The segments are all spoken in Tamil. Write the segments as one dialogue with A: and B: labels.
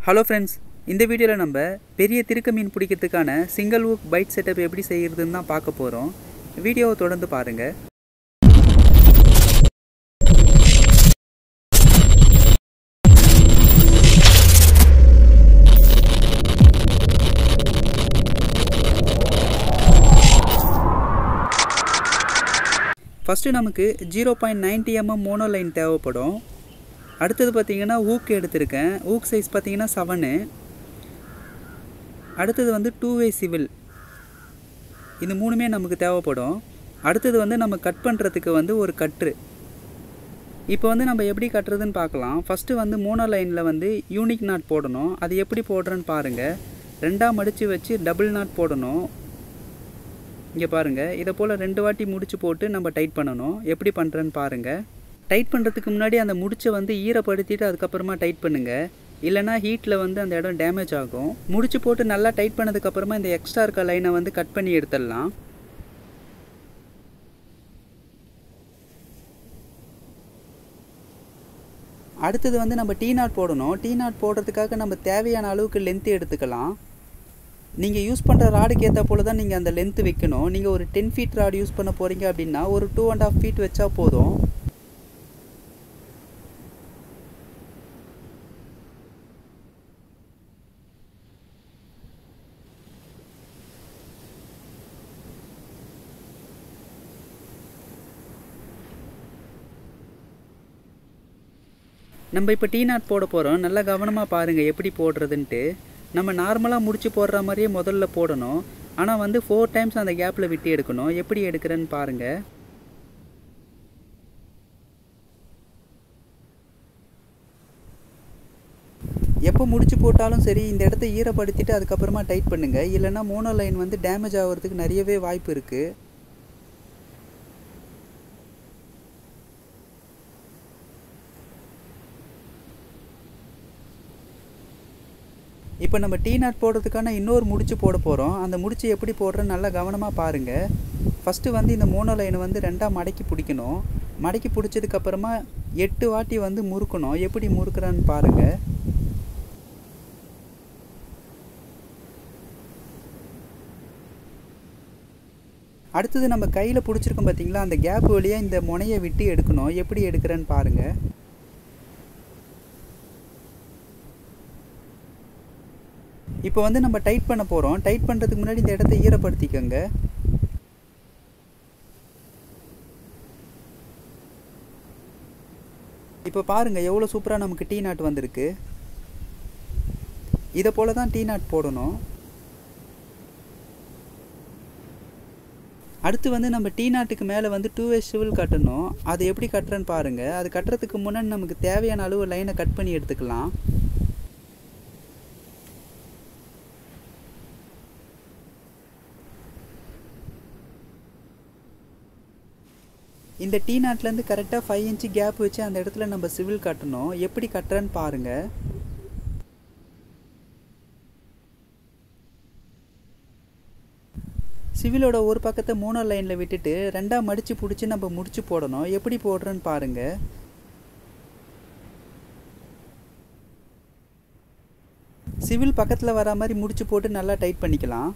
A: ஹலோ ஃப்ரெண்ட்ஸ் இந்த வீடியோவில் நம்ம பெரிய திருக்க மீன் பிடிக்கிறதுக்கான சிங்கிள் ஊக் பைட் செட்டப் எப்படி செய்கிறதுன்னு தான் பார்க்க போகிறோம் வீடியோவை தொடர்ந்து பாருங்கள் ஃபஸ்ட்டு நமக்கு zero point ninety mm mono line தேவைப்படும் அடுத்தது பார்த்தீங்கன்னா ஊக் எடுத்திருக்கேன் ஊக் சைஸ் பார்த்தீங்கன்னா செவனு அடுத்தது வந்து டூ வே சிவில் இது மூணுமே நமக்கு தேவைப்படும் அடுத்தது வந்து நம்ம கட் பண்ணுறதுக்கு வந்து ஒரு கட்ரு இப்போ வந்து நம்ம எப்படி கட்டுறதுன்னு பார்க்கலாம் ஃபஸ்ட்டு வந்து மோனோ லைனில் வந்து யூனிக் நாட் போடணும் அது எப்படி போடுறேன்னு பாருங்கள் ரெண்டாக மடித்து வச்சு டபுள் நாட் போடணும் இங்கே பாருங்கள் இதை போல் ரெண்டு வாட்டி முடிச்சு போட்டு நம்ம டைட் பண்ணணும் எப்படி பண்ணுறேன்னு பாருங்கள் டைட் பண்ணுறதுக்கு முன்னாடி அந்த முடிச்சை வந்து ஈரப்படுத்திட்டு அதுக்கப்புறமா டைட் பண்ணுங்கள் இல்லைனா ஹீட்டில் வந்து அந்த இடம் டேமேஜ் ஆகும் முடிச்சு போட்டு நல்லா டைட் பண்ணதுக்கப்புறமா இந்த எக்ஸ்ட்ரா இருக்க லைனை வந்து கட் பண்ணி எடுத்துடலாம் அடுத்தது வந்து நம்ம டீ நாட் போடணும் டீ நாட் போடுறதுக்காக நம்ம தேவையான அளவுக்கு லென்த்து எடுத்துக்கலாம் நீங்கள் யூஸ் பண்ணுற ராடுக்கு ஏற்ற போல தான் நீங்கள் அந்த லென்த்து வைக்கணும் நீங்கள் ஒரு டென் ஃபீட் ராடு யூஸ் பண்ண போகிறீங்க அப்படின்னா ஒரு டூ அண்ட் ஆஃப் ஃபீட் வச்சா போதும் நம்ம இப்போ டீ நாட் போட போகிறோம் நல்லா கவனமாக பாருங்கள் எப்படி போடுறதுன்ட்டு நம்ம நார்மலாக முடிச்சு போடுற மாதிரியே முதல்ல போடணும் ஆனால் வந்து ஃபோர் டைம்ஸ் அந்த கேப்பில் விட்டு எடுக்கணும் எப்படி எடுக்கிறேன்னு பாருங்கள் எப்போ முடிச்சு போட்டாலும் சரி இந்த இடத்த ஈரப்படுத்திட்டு அதுக்கப்புறமா டைட் பண்ணுங்கள் இல்லைனா மோனோ லைன் வந்து டேமேஜ் ஆகிறதுக்கு நிறையவே வாய்ப்பு இருக்குது இப்போ நம்ம டீ நாட் போடுறதுக்கான இன்னொரு முடிச்சு போட போகிறோம் அந்த முடிச்சு எப்படி போடுறேன்னு நல்லா கவனமாக பாருங்கள் ஃபஸ்ட்டு வந்து இந்த மோனோ லைனை வந்து ரெண்டாக மடக்கி பிடிக்கணும் மடக்கி பிடிச்சதுக்கப்புறமா எட்டு வாட்டி வந்து முறுக்கணும் எப்படி முறுக்குறான்னு பாருங்கள் அடுத்தது நம்ம கையில் பிடிச்சிருக்கோம் பார்த்தீங்களா அந்த கேப் வழியாக இந்த முனையை விட்டு எடுக்கணும் எப்படி எடுக்கிறேன்னு பாருங்கள் இப்போ வந்து நம்ம டைட் பண்ண போகிறோம் டைட் பண்ணுறதுக்கு முன்னாடி இந்த இடத்த ஈரப்படுத்திக்கோங்க இப்போ பாருங்கள் எவ்வளோ சூப்பராக நமக்கு டீ நாட் வந்திருக்கு இதை போல் தான் டீ நாட் போடணும் அடுத்து வந்து நம்ம டீ நாட்டுக்கு மேலே வந்து டூ வே சிவில் கட்டணும் அது எப்படி கட்டுறேன்னு பாருங்கள் அது கட்டுறதுக்கு முன்னாடி நமக்கு தேவையான அளவு லைனை கட் பண்ணி எடுத்துக்கலாம் இந்த டீ நாட்லேருந்து கரெக்டாக ஃபைவ் இன்ச்சு கேப் வச்சு அந்த இடத்துல நம்ம சிவில் கட்டணும் எப்படி கட்டுறேன்னு பாருங்கள் சிவிலோட ஒரு பக்கத்தை மூணு லைனில் விட்டுட்டு ரெண்டாக மடித்து பிடிச்சி நம்ம முடிச்சு போடணும் எப்படி போடுறேன்னு பாருங்கள் சிவில் பக்கத்தில் வர மாதிரி முடிச்சு போட்டு நல்லா டைட் பண்ணிக்கலாம்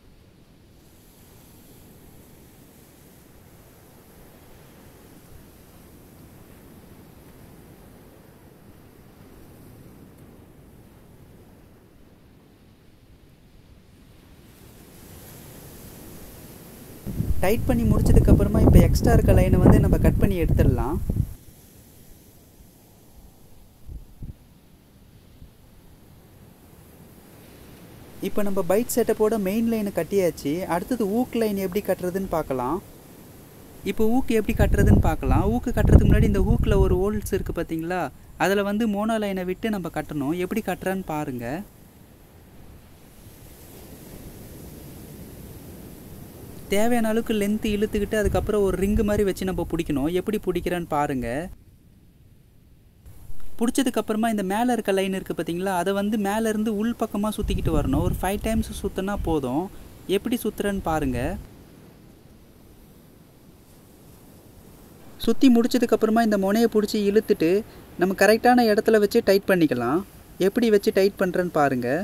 A: டைட் பண்ணி முடிச்சதுக்கப்புறமா இப்போ எக்ஸ்ட்ரா இருக்க லைனை வந்து நம்ம கட் பண்ணி எடுத்துடலாம் இப்போ நம்ம பைட் செட்டப்போட மெயின் லைனை கட்டியாச்சு அடுத்தது ஊக் லைன் எப்படி கட்டுறதுன்னு பார்க்கலாம் இப்போ ஊக்கு எப்படி கட்டுறதுன்னு பார்க்கலாம் ஊக்கு கட்டுறதுக்கு முன்னாடி இந்த ஊக்கில் ஒரு ஹோல்ஸ் இருக்குது பார்த்தீங்களா அதில் வந்து மோனோ லைனை விட்டு நம்ம கட்டணும் எப்படி கட்டுறான்னு பாருங்கள் தேவையான அளவுக்கு லென்த்து இழுத்துக்கிட்டு அதுக்கப்புறம் ஒரு ரிங்கு மாதிரி வச்சு நம்ம பிடிக்கணும் எப்படி பிடிக்கிறேன்னு பாருங்கள் பிடிச்சதுக்கப்புறமா இந்த மேலே இருக்க லைன் இருக்குது பார்த்தீங்களா அதை வந்து மேலேருந்து உள் பக்கமாக சுற்றிக்கிட்டு வரணும் ஒரு ஃபைவ் டைம்ஸ் சுற்றினா போதும் எப்படி சுற்றுறேன்னு பாருங்கள் சுற்றி முடிச்சதுக்கப்புறமா இந்த முனையை பிடிச்சி இழுத்துட்டு நம்ம கரெக்டான இடத்துல வச்சு டைட் பண்ணிக்கலாம் எப்படி வச்சு டைட் பண்ணுறேன்னு பாருங்கள்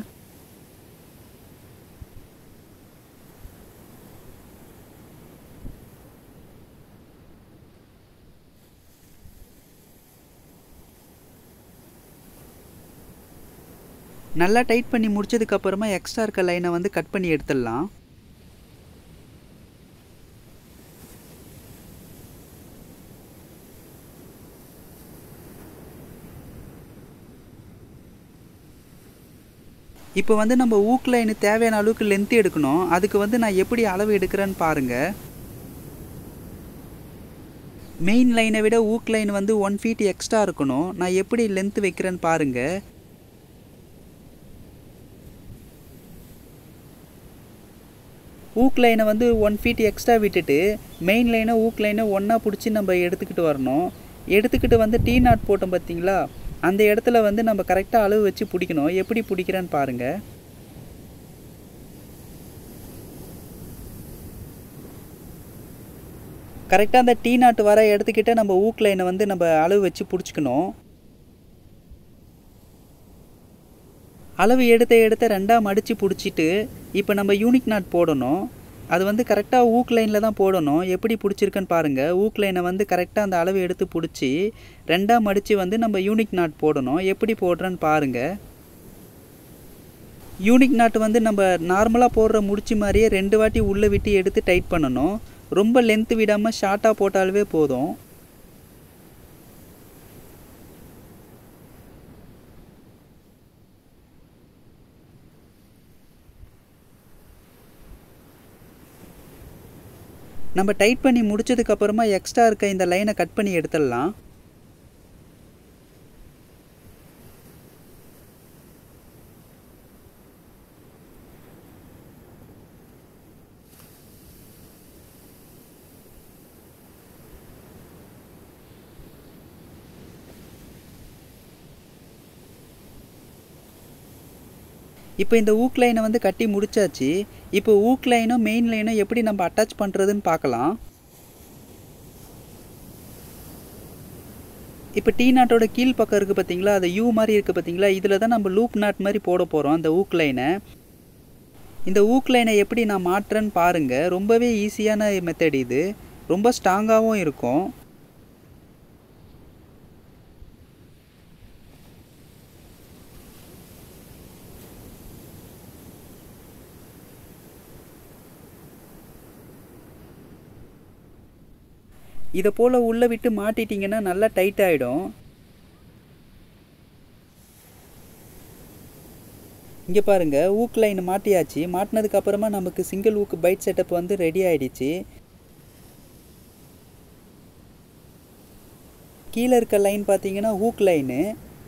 A: நல்லா டைட் பண்ணி முடிச்சதுக்கப்புறமா எக்ஸ்ட்ரா இருக்க லைனை வந்து கட் பண்ணி எடுத்துடலாம் இப்போ வந்து நம்ம ஊக் லைனு தேவையான அளவுக்கு லென்த்து எடுக்கணும் அதுக்கு வந்து நான் எப்படி அளவு எடுக்கிறேன்னு பாருங்கள் மெயின் லைனை விட ஊக் லைன் வந்து ஒன் ஃபீட் எக்ஸ்ட்ரா இருக்கணும் நான் எப்படி லென்த்து வைக்கிறேன்னு பாருங்கள் ஊக் லைனை வந்து ஒன் ஃபீட் எக்ஸ்ட்ரா விட்டுட்டு மெயின் லைனை ஊக் லைனை ஒன்றா பிடிச்சி நம்ம எடுத்துக்கிட்டு வரணும் எடுத்துக்கிட்டு வந்து டீ நாட் போட்டோம் பார்த்தீங்களா அந்த இடத்துல வந்து நம்ம கரெக்டாக அளவு வச்சு பிடிக்கணும் எப்படி பிடிக்கிறேன்னு பாருங்கள் கரெக்டாக அந்த டீ நாட்டு வர இடத்துக்கிட்ட நம்ம ஊக் லைனை வந்து நம்ம அளவு வச்சு பிடிச்சிக்கணும் அளவு எடுத்த எடுத்த ரெண்டாக மடித்து பிடிச்சிட்டு இப்போ நம்ம யூனிக் நாட் போடணும் அது வந்து கரெக்டாக ஊக் லைனில் தான் போடணும் எப்படி பிடிச்சிருக்குன்னு பாருங்கள் ஊக் லைனை வந்து கரெக்டாக அந்த அளவு எடுத்து பிடிச்சி ரெண்டாக மடித்து வந்து நம்ம யூனிக் நாட் போடணும் எப்படி போடுறேன்னு பாருங்கள் யூனிக் நாட் வந்து நம்ம நார்மலாக போடுற முடிச்சு மாதிரியே ரெண்டு வாட்டி உள்ளே விட்டு எடுத்து டைட் பண்ணணும் ரொம்ப லென்த்து விடாமல் ஷார்ட்டாக போட்டாலே போதும் நம்ம டைட் பண்ணி முடிச்சதுக்கப்புறமா எக்ஸ்ட்ரா இருக்க இந்த லைனை கட் பண்ணி எடுத்துடலாம் இப்போ இந்த ஊக் லைனை வந்து கட்டி முடிச்சாச்சு இப்போ ஊக் லைனும் மெயின் லைனும் எப்படி நம்ம அட்டாச் பண்ணுறதுன்னு பார்க்கலாம் இப்போ டீ நாட்டோட கீழ் பக்கம் இருக்குது பார்த்தீங்களா அது யூ மாதிரி இருக்குது பார்த்தீங்களா இதில் தான் நம்ம லூப் நாட் மாதிரி போட போகிறோம் அந்த ஊக் லைனை இந்த ஊக் லைனை எப்படி நான் மாட்டுறேன்னு பாருங்கள் ரொம்பவே ஈஸியான மெத்தட் இது ரொம்ப ஸ்ட்ராங்காகவும் இருக்கும் இதை போல் உள்ளே விட்டு மாட்டிட்டிங்கன்னா நல்லா டைட் ஆகிடும் இங்கே பாருங்கள் ஊக் லைன் மாட்டியாச்சு மாட்டினதுக்கு அப்புறமா நமக்கு சிங்கிள் ஊக்கு பைட் செட்டப் வந்து ரெடி ஆயிடுச்சு கீழே இருக்க லைன் பார்த்தீங்கன்னா ஹூக் லைனு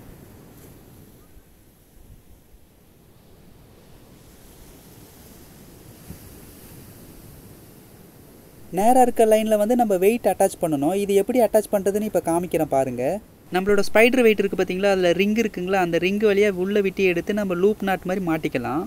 A: நேராக இருக்க லைனில் வந்து நம்ம வெயிட் அட்டாச் பண்ணணும் இது எப்படி அட்டாச் பண்ணுறதுன்னு இப்போ காமிக்கிறேன் பாருங்கள் நம்மளோட ஸ்பைடர் வெயிட் இருக்குது பார்த்தீங்களா அதில் ரிங் இருக்குங்களா அந்த ரிங் வழியாக உள்ளே விட்டு எடுத்து நம்ம லூப் நாட் மாதிரி மாட்டிக்கலாம்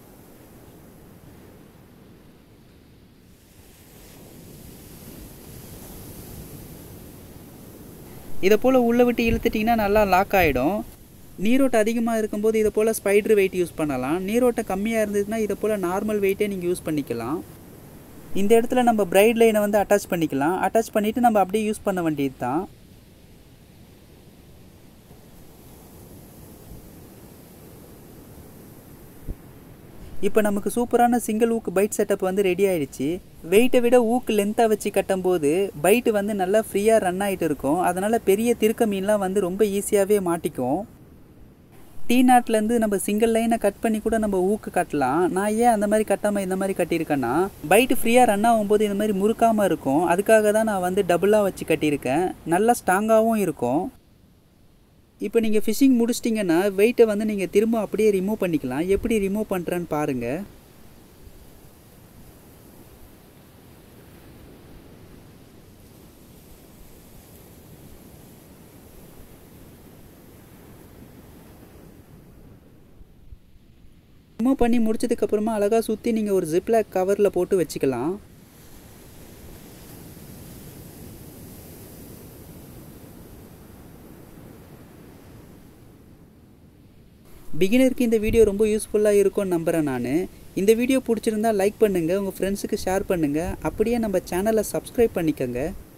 A: இதை போல் உள்ளே விட்டு இழுத்துட்டிங்கன்னா நல்லா லாக் ஆகிடும் நீரோட்டம் அதிகமாக இருக்கும்போது இதை போல் ஸ்பைடர் வெயிட் யூஸ் பண்ணலாம் நீரோட்டம் கம்மியாக இருந்ததுன்னா இதை போல் நார்மல் வெயிட்டே நீங்கள் யூஸ் பண்ணிக்கலாம் இந்த இடத்துல நம்ம பிரைட் லைனை வந்து அட்டாச் பண்ணிக்கலாம் அட்டாச் பண்ணிவிட்டு நம்ம அப்படியே யூஸ் பண்ண வேண்டியது தான் இப்போ நமக்கு சூப்பரான சிங்கிள் ஊக்கு பைட் செட்டப் வந்து ரெடி ஆயிடுச்சு வெயிட்டை விட ஊக்கு லென்த்தாக வச்சு கட்டும்போது பைட்டு வந்து நல்லா ஃப்ரீயாக ரன் ஆகிட்டு இருக்கும் அதனால் பெரிய திருக்க மீன்லாம் வந்து ரொம்ப ஈஸியாகவே மாட்டிக்கும் டீ நாட்லேருந்து நம்ம சிங்கிள் லைனை கட் பண்ணி கூட நம்ம ஊக்கு கட்டலாம் நான் ஏன் அந்த மாதிரி கட்டாமல் இந்த மாதிரி கட்டியிருக்கேன்னா பைட்டு ஃப்ரீயாக ரன் ஆகும்போது இந்த மாதிரி முறுக்காமல் இருக்கும் அதுக்காக தான் நான் வந்து டபுளாக வச்சு கட்டியிருக்கேன் நல்லா ஸ்ட்ராங்காகவும் இருக்கும் இப்போ நீங்கள் ஃபிஷிங் முடிச்சிட்டிங்கன்னா வெயிட்டை வந்து நீங்கள் திரும்ப அப்படியே ரிமூவ் பண்ணிக்கலாம் எப்படி ரிமூவ் பண்ணுறேன்னு பாருங்கள் ரிமூவ் பண்ணி முடிச்சதுக்கப்புறமா அழகாக சுற்றி நீங்கள் ஒரு ஜிப்லாக் கவரில் போட்டு வச்சுக்கலாம் பிகினருக்கு இந்த வீடியோ ரொம்ப யூஸ்ஃபுல்லாக இருக்கும்னு நம்புகிறேன் நான் இந்த வீடியோ பிடிச்சிருந்தா லைக் பண்ணுங்கள் உங்கள் ஃப்ரெண்ட்ஸுக்கு ஷேர் பண்ணுங்கள் அப்படியே நம்ம சேனலை சப்ஸ்கிரைப் பண்ணிக்கோங்க